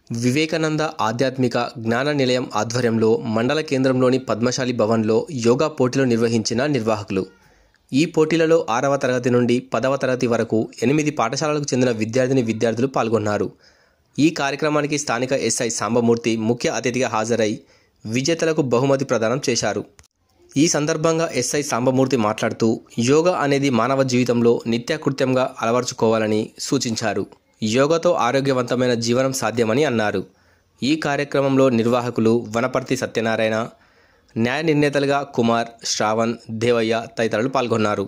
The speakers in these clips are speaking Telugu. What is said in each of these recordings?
వివేకానంద ఆధ్యాత్మిక జ్ఞాన నిలయం ఆధ్వర్యంలో మండల కేంద్రంలోని పద్మశాలి భవన్లో యోగా పోటీలు నిర్వహించిన నిర్వాహకులు ఈ పోటీలలో ఆరవ తరగతి నుండి పదవ తరగతి వరకు ఎనిమిది పాఠశాలలకు చెందిన విద్యార్థిని విద్యార్థులు పాల్గొన్నారు ఈ కార్యక్రమానికి స్థానిక ఎస్ఐ సాంబమూర్తి ముఖ్య అతిథిగా హాజరై విజేతలకు బహుమతి ప్రదానం చేశారు ఈ సందర్భంగా ఎస్ఐ సాంబమూర్తి మాట్లాడుతూ యోగా అనేది మానవ జీవితంలో నిత్యకృత్యంగా అలవర్చుకోవాలని సూచించారు యోగాతో ఆరోగ్యవంతమైన జీవనం సాధ్యమని అన్నారు ఈ కార్యక్రమంలో నిర్వాహకులు వనపర్తి సత్యనారాయణ న్యాయ నిర్ణేతలుగా కుమార్ శ్రావణ్ దేవయ్య తదితరులు పాల్గొన్నారు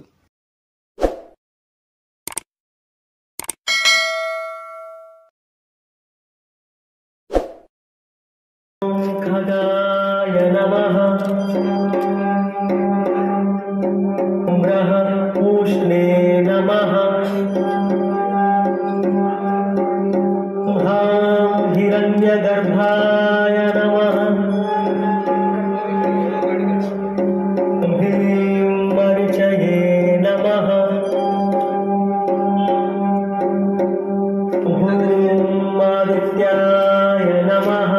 खगाय नमः ब्रह्मपूष्णे नमः हां हिरण्यगर्भाय नमः ह्रीं मरिचये नमः ॐ आदित्याय नमः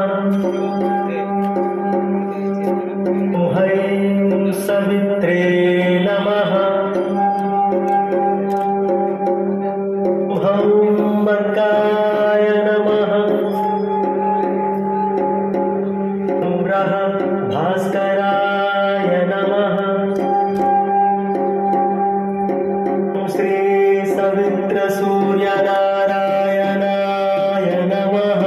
हैं सवित्रे नमः हं मर्काय नमः ब्रह भास्कराय नमः श्री सवित्रसूर्यनारायणाय नमः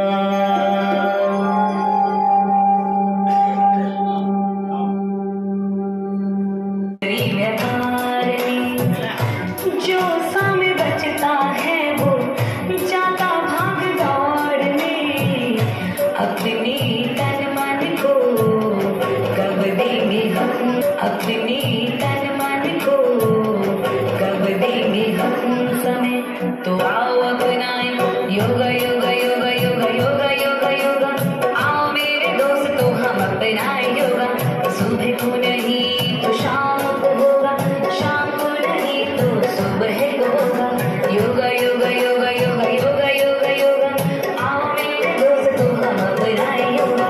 जो समय बचता है वो जाता भाग दौड़ में अपने तन मन को कब देंगे हम अपने तन मन को कब देंगे हम समय तो आओ अपनाए योगा योगा योगा योगा योगा योगा योगा आओ मेरे दोस्तों हम अपनाए योगा सुबह को नहीं तो शाम को होगा शाम को नहीं तो सुबह को होगा योगा योगा योगा योगा योगा योगा योगा आओ मेरे दोस्तों हम अपनाए योगा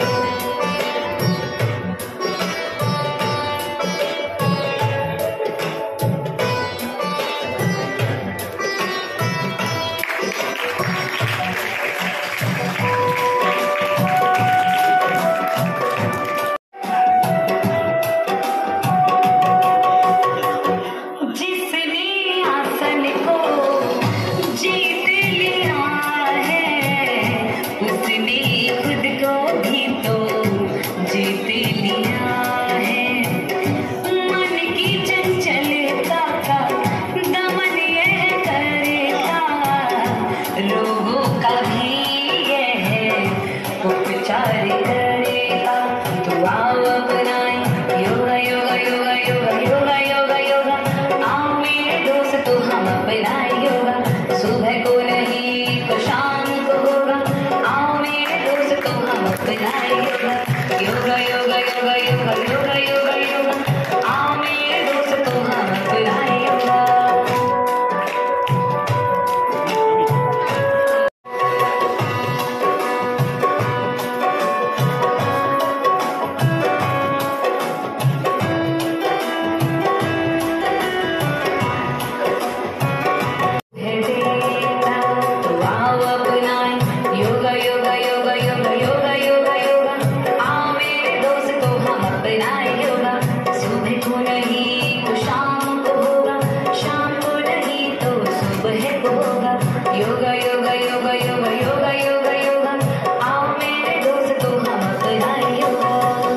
जिसने आसन को जीत लिया है उसने खुद को भी तो जीत लिया है मन की चंचलता का दमन यह करेगा लोगों का भी यह उपचार करेगा तो आओ अपनाए योगा योगा योगा योगा योगा योगा योगा आओ मेरे दोस्त तो हम अपनाए योगा सुबह को नहीं तो शाम को होगा आओ मेरे दोस्त तो हम अपनाए योगा योगा योगा योगा योगा योगा योगा योगा आओ मेरे दोस्त तो हम अपनाए योगा तो आओ अपनाए योगा योगा योगा योगा योगा योगा योगा आओ मेरे दोस्तों हम अपनाए योगा सुबह को नहीं तो शाम को होगा शाम को नहीं तो सुबह को होगा योगा योगा योगा योगा योगा योगा योगा आओ मेरे दोस्तों हम अपनाए योगा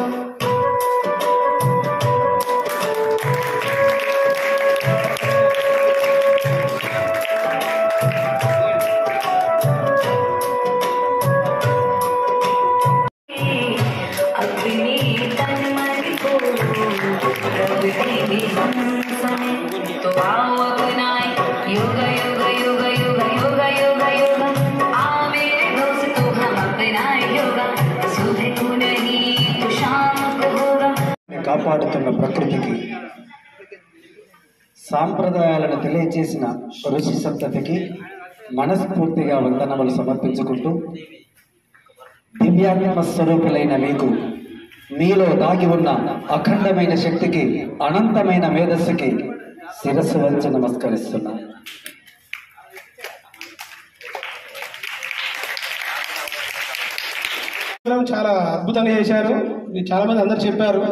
अपने तन मन को रब देंगे हम समय तो आओ अपनाए योगा योगा योगा योगा योगा योगा योगा आओ मेरे दोस्तों हम अपनाए योगा सुबह को नहीं तो शाम को होगा కాపాడుతున్న ప్రకృతికి సాంప్రదాయాలను తెలియచేసిన ఋషి సంతతికి మనస్ఫూర్తిగా వందనములు సమర్పించుకుంటూ దివ్యాత్మ స్వరూపులైన మీకు మీలో దాగి ఉన్న అఖండమైన శక్తికి అనంతమైన మేధస్సుకి శిరస్సు వంచి నమస్కరిస్తున్నా ప్రోగ్రాం చాలా అద్భుతంగా చేశారు ఇది చాలా మంది అందరు చెప్పారు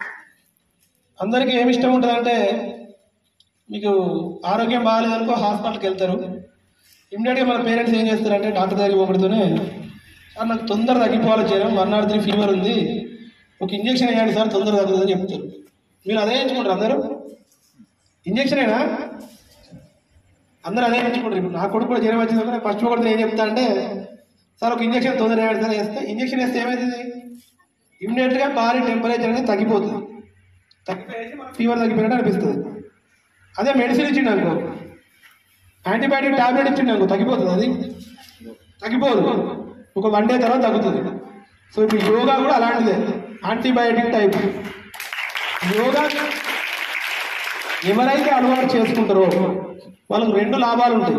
అందరికీ ఏమి ఇష్టం ఉంటుంది అంటే మీకు ఆరోగ్యం బాగాలేదనుకో హాస్పిటల్కి వెళ్తారు ఇమ్మీడియట్గా మన పేరెంట్స్ ఏం చేస్తారంటే డాక్టర్ దగ్గరికి పోబడుతూనే సార్ నాకు తొందర తగ్గిపోవాలి చేయడం వన్ నాట్ త్రీ ఫీవర్ ఉంది ఒక ఇంజెక్షన్ వేయండి సార్ తొందర తగ్గుతుందని చెప్తారు మీరు అదే ఎంచుకుంటారు అందరూ ఇంజెక్షనేనా అందరూ అదే ఎంచుకుంటారు ఇప్పుడు నా కొడుకు కూడా జ్వరం వచ్చింది ఫస్ట్ ఒకటి నేను ఏం చెప్తా అంటే సార్ ఒక ఇంజెక్షన్ తొందరగా వేయండి సార్ వేస్తే ఇంజెక్షన్ వేస్తే ఏమవుతుంది ఇమ్మీడియట్గా బాడీ టెంపరేచర్ అనేది తగ్గిపోతుంది తగ్గిపోయేసి ఫీవర్ తగ్గిపోయినట్టు అనిపిస్తుంది అదే మెడిసిన్ ఇచ్చిండు అనుకో యాంటీబయాటిక్ టాబ్లెట్ ఇచ్చిండు అనుకో తగ్గిపోతుంది అది తగ్గిపోదు ఒక వన్ డే తర్వాత తగ్గుతుంది సో ఇప్పుడు యోగా కూడా అలాంటిదే యాంటీబయాటిక్ టైప్ యోగా ఎవరైతే అలవాటు చేసుకుంటారో వాళ్ళకి రెండు లాభాలు ఉంటాయి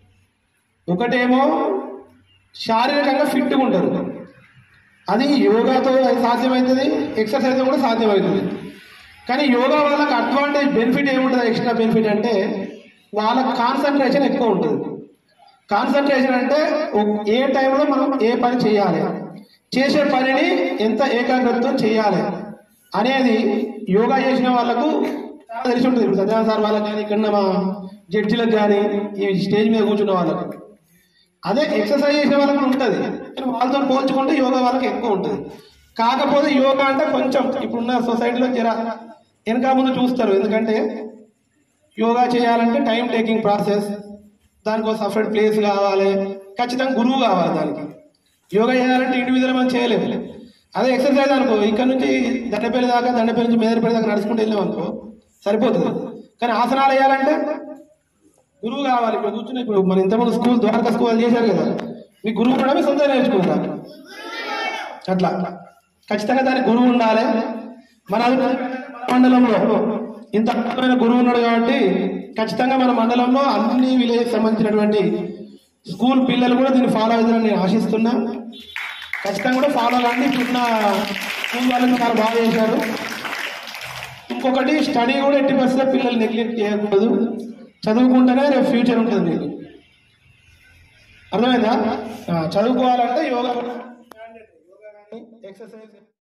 ఒకటేమో శారీరకంగా ఫిట్గా ఉంటారు అది యోగాతో సాధ్యమవుతుంది ఎక్సర్సైజ్ కూడా సాధ్యమవుతుంది కానీ యోగా వాళ్ళకి అడ్వాంటేజ్ బెనిఫిట్ ఏముంటుంది ఎక్స్ట్రా బెనిఫిట్ అంటే వాళ్ళ కాన్సన్ట్రేషన్ ఎక్కువ ఉంటుంది కాన్సన్ట్రేషన్ అంటే ఒక- ఏ టైంలో మనం ఏ పని చేయాలి చేసే పనిని ఎంత ఏకాగ్రతతో చేయాలి అనేది యోగా చేసిన వాళ్ళకు చాలా తెలిసి ఉంటుంది ఇప్పుడు సత్యనారాయణ సార్ వాళ్ళకి కానీ ఇక్కడ మా జడ్జిలకు కానీ ఈ స్టేజ్ మీద కూర్చున్న వాళ్ళకి అదే ఎక్సర్సైజ్ చేసే వాళ్ళకి ఉంటుంది కానీ వాళ్ళతో పోల్చుకుంటే యోగా వాళ్ళకి ఎక్కువ ఉంటుంది కాకపోతే యోగా అంటే కొంచెం ఇప్పుడున్న సొసైటీలో జర వెనక ముందు చూస్తారు ఎందుకంటే యోగా చేయాలంటే టైం టేకింగ్ ప్రాసెస్ దానికి ఒక సపరేట్ ప్లేస్ కావాలి ఖచ్చితంగా గురువు కావాలి దానికి యోగా చేయాలంటే ఇండివిజువల్ మనం చేయలేము అదే ఎక్సర్సైజ్ అనుకో ఇక్కడ నుంచి దండపల్లి దాకా దండపల్లి నుంచి మేదరపల్లి దాకా నడుచుకుంటూ వెళ్ళాం అనుకో సరిపోతుంది కానీ ఆసనాలు వేయాలంటే గురువు కావాలి ఇప్పుడు కూర్చుని ఇప్పుడు మన ఇంతకుముందు స్కూల్ ద్వారకా స్కూల్ చేశారు కదా మీ గురువు కూడా మీ సొంతంగా నేర్చుకుంటారు అట్లా ఖచ్చితంగా దానికి గురువు ఉండాలి మన మండలంలో ఇంత అద్భుతమైన గురువు ఉన్నాడు కాబట్టి ఖచ్చితంగా మన మండలంలో అన్ని విలేజ్ సంబంధించినటువంటి స్కూల్ పిల్లలు కూడా దీన్ని ఫాలో అవుతారని నేను ఆశిస్తున్నా ఖచ్చితంగా కూడా ఫాలో అవ్వండి ఇప్పుడున్న స్కూల్ వాళ్ళకి చాలా బాగా చేశారు ఇంకొకటి స్టడీ కూడా ఎట్టి పరిస్థితుల్లో పిల్లలు నెగ్లెక్ట్ చేయకూడదు చదువుకుంటేనే రేపు ఫ్యూచర్ ఉంటుంది మీకు అర్థమైందా ఆ, చదువుకోవాలంటే యోగా యోగా కానీ ఎక్సర్సైజ్